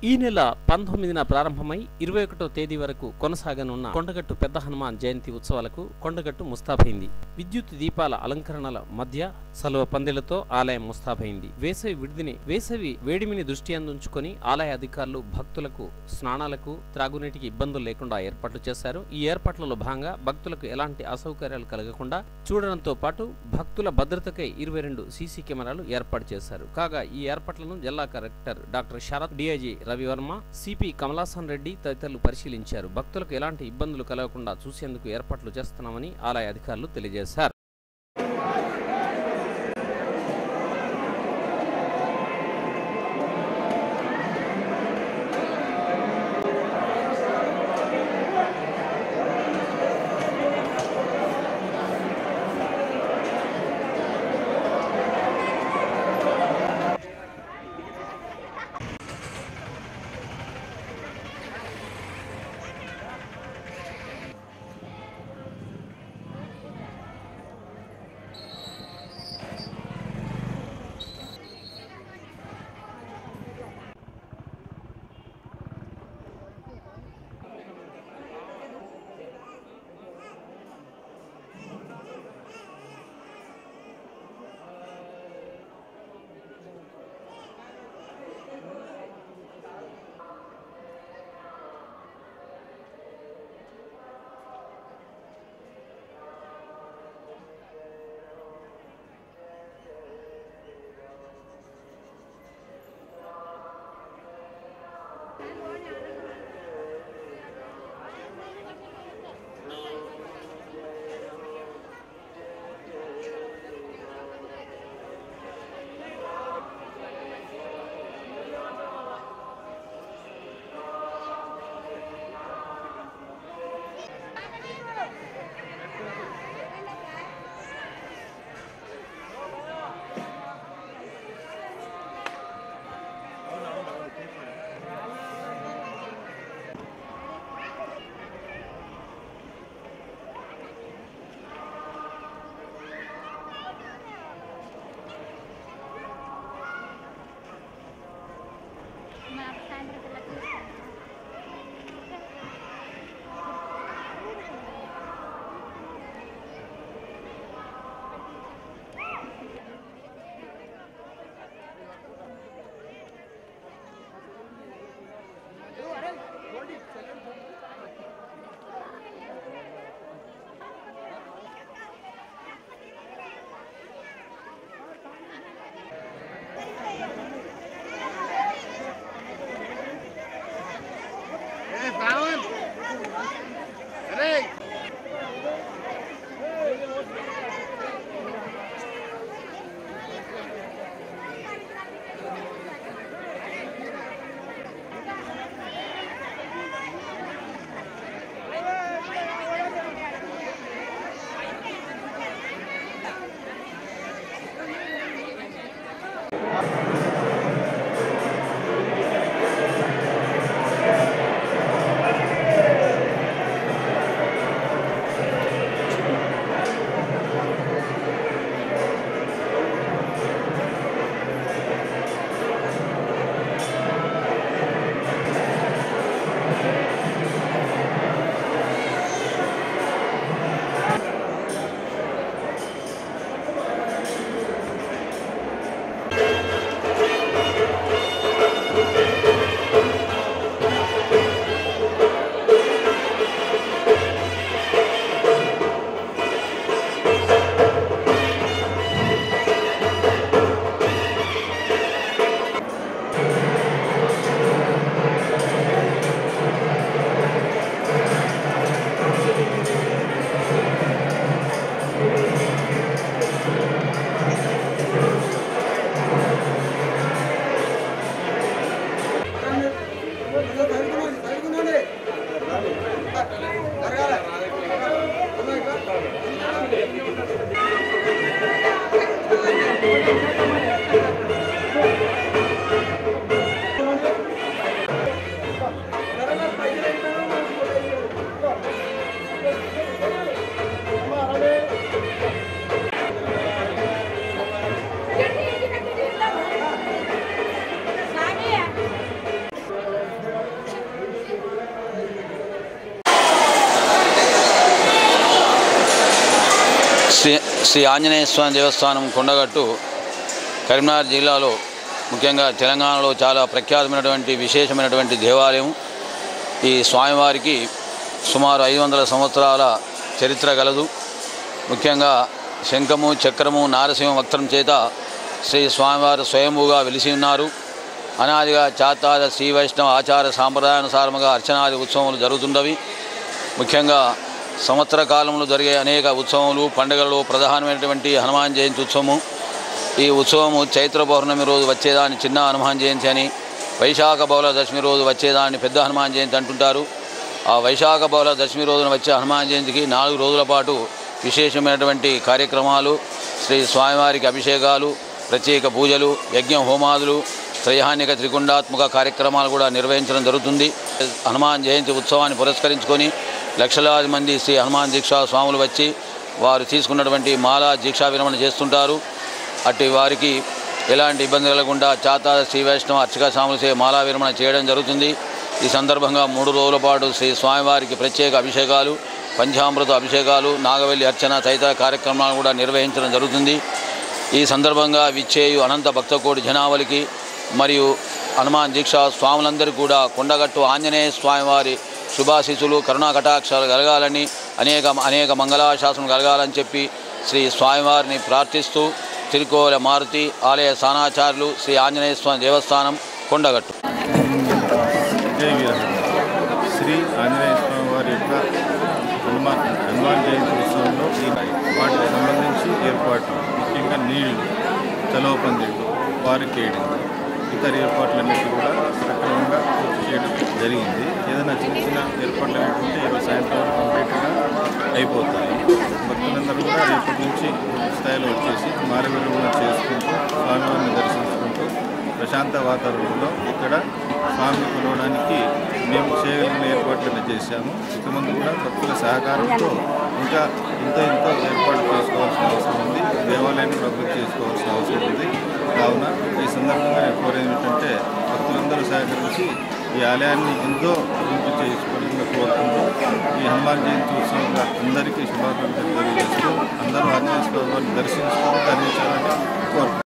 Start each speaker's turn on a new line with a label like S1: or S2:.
S1: ఈ నెల పంతొమ్మిదిన ప్రారంభమై ఇరవై ఒకటో తేదీ వరకు కొనసాగనున్న కొండగట్టు పెద్ద హనుమాన్ జయంతి ఉత్సవాలకు కొండగట్టు ముస్తాబైంది విద్యుత్ దీపాల అలంకరణల మధ్య సలువ పందిలతో ఆలయం ముస్తాబైంది వేసవి విడిదిని వేసవి వేడిమిని దృష్టి అందుంచుకొని ఆలయ అధికారులు భక్తులకు స్నానాలకు త్రాగునీటికి ఇబ్బందులు లేకుండా ఏర్పాట్లు చేశారు ఈ ఏర్పాట్లలో భాగంగా భక్తులకు ఎలాంటి అసౌకర్యాలు కలగకుండా చూడడంతో పాటు భక్తుల భద్రతకై ఇరవై రెండు సీసీ కెమెరాలు ఏర్పాటు చేశారు కాగా ఈ ఏర్పాట్లను జిల్లా collector doctor Sharath DIG Ravi Varma CP Kamalasan Reddy తదితరులు పరిశీలించారు భక్తులకు ఎలాంటి ఇబ్బందులు కలగకుండా చూసేందుకు ఏర్పాట్లు చేస్తున్నామని ఆలయ అధికారులు తెలియజేశారు
S2: శ్రీ శ్రీ ఆంజనేయ స్వామి దేవస్థానం కొండగట్టు కరీంనగర్ జిల్లాలో ముఖ్యంగా తెలంగాణలో చాలా ప్రఖ్యాతమైనటువంటి విశేషమైనటువంటి దేవాలయం ఈ స్వామివారికి సుమారు ఐదు వందల సంవత్సరాల చరిత్ర గలదు ముఖ్యంగా శంఖము చక్రము నారసింహ వక్త్రం చేత శ్రీ స్వామివారు స్వయంభూగా వెలిసి ఉన్నారు అనాదిగా చాతాద శ్రీ వైష్ణవ ఆచార సాంప్రదాయానుసారముగా అర్చనాది ఉత్సవములు జరుగుతున్నవి ముఖ్యంగా సంవత్సర కాలంలో జరిగే అనేక ఉత్సవములు పండుగలలో ప్రధానమైనటువంటి హనుమాన్ జయంతి ఉత్సవము ఈ ఉత్సవము చైత్ర పౌర్ణమి రోజు వచ్చేదాన్ని చిన్న హనుమాన్ జయంతి అని వైశాఖ బౌల దశమి రోజు వచ్చేదాన్ని పెద్ద హనుమాన్ జయంతి అంటుంటారు ఆ వైశాఖ బౌల దశమి రోజున వచ్చే హనుమాన్ జయంతికి నాలుగు రోజుల పాటు విశేషమైనటువంటి కార్యక్రమాలు శ్రీ స్వామివారికి అభిషేకాలు ప్రత్యేక పూజలు యజ్ఞ హోమాదులు త్రయాణిక త్రికుండాత్మక కార్యక్రమాలు కూడా నిర్వహించడం జరుగుతుంది హనుమాన్ జయంతి ఉత్సవాన్ని పురస్కరించుకొని లక్షలాది మంది శ్రీ హనుమాన్ దీక్షా స్వాములు వచ్చి వారు తీసుకున్నటువంటి మాలా దీక్షా విరమణ చేస్తుంటారు అట్టి వారికి ఎలాంటి ఇబ్బంది కలగకుండా చాతా శ్రీ వైష్ణవ అర్చక స్వాములచే మాలా విరమణ చేయడం జరుగుతుంది ఈ సందర్భంగా మూడు రోజుల పాటు శ్రీ స్వామివారికి ప్రత్యేక అభిషేకాలు పంచామృత అభిషేకాలు నాగవెల్లి అర్చన తదితర కార్యక్రమాలు కూడా నిర్వహించడం జరుగుతుంది ఈ సందర్భంగా విచ్చేయు అనంత భక్తకోటి జనావళికి మరియు హనుమాన్ దీక్ష స్వాములందరికీ కూడా కొండగట్టు ఆంజనేయ స్వామివారి శుభాశీసులు కరుణా కటాక్షాలు కలగాలని అనేక అనేక మంగళాశాసనం కలగాలని చెప్పి శ్రీ స్వామివారిని ప్రార్థిస్తూ తిరుకోల మారుతి ఆలయ స్థానాచార్యులు శ్రీ ఆంజనేయ స్వామి దేవస్థానం కొండగట్టు
S3: జై వీరహనుమ శ్రీ ఆంజనేయ స్వామి వారి యొక్క హనుమాన్ హనుమాన్ జయంతి ఉత్సవంలో ఈ వాటికి సంబంధించి ఏర్పాట్లు ముఖ్యంగా నీళ్లు చలవ పందిళ్ళు బారికేడింగ్ ఇతర ఏర్పాట్లన్నిటి కూడా సక్రమంగా పూర్తి చేయడం జరిగింది ఏదైనా చిన్న చిన్న ఏర్పాట్లు అనేటువంటి ఈరోజు సాయంత్రం వరకు కంప్లీట్గా అయిపోతాయి భక్తులందరూ కూడా రేపటి నుంచి పూర్తి స్థాయిలో వచ్చేసి మారవిరమణ చేసుకుంటూ స్వామివారిని దర్శించుకుంటూ ప్రశాంత వాతావరణంలో ఇక్కడ స్వామిని కొలవడానికి మేము చేయగలిగిన ఏర్పాట్లను చేశాము ఇక ముందు కూడా భక్తుల సహకారంతో ఇంకా ఇంత ఇంత ఏర్పాటు చేసుకోవాల్సిన అవసరం ఉంది దేవాలయాన్ని కూడా అభివృద్ధి చేసుకోవాల్సిన అవసరం ఉంది కావున ఈ సందర్భంగా నేను కోరేది ఏంటంటే భక్తులందరూ సహకరించి ఈ ఆలయాన్ని ఎంతో అభివృద్ధి చేసుకోవాలని కోరుకుంటూ ఈ హనుమాన్ జయంతి ఉత్సవంగా అందరికీ శుభాకాంక్షలు తెలియజేస్తూ అందరూ ఆంజనేయ స్వామి వారిని దర్శించుకొని ధరించాలని కోరుకుంటున్నాను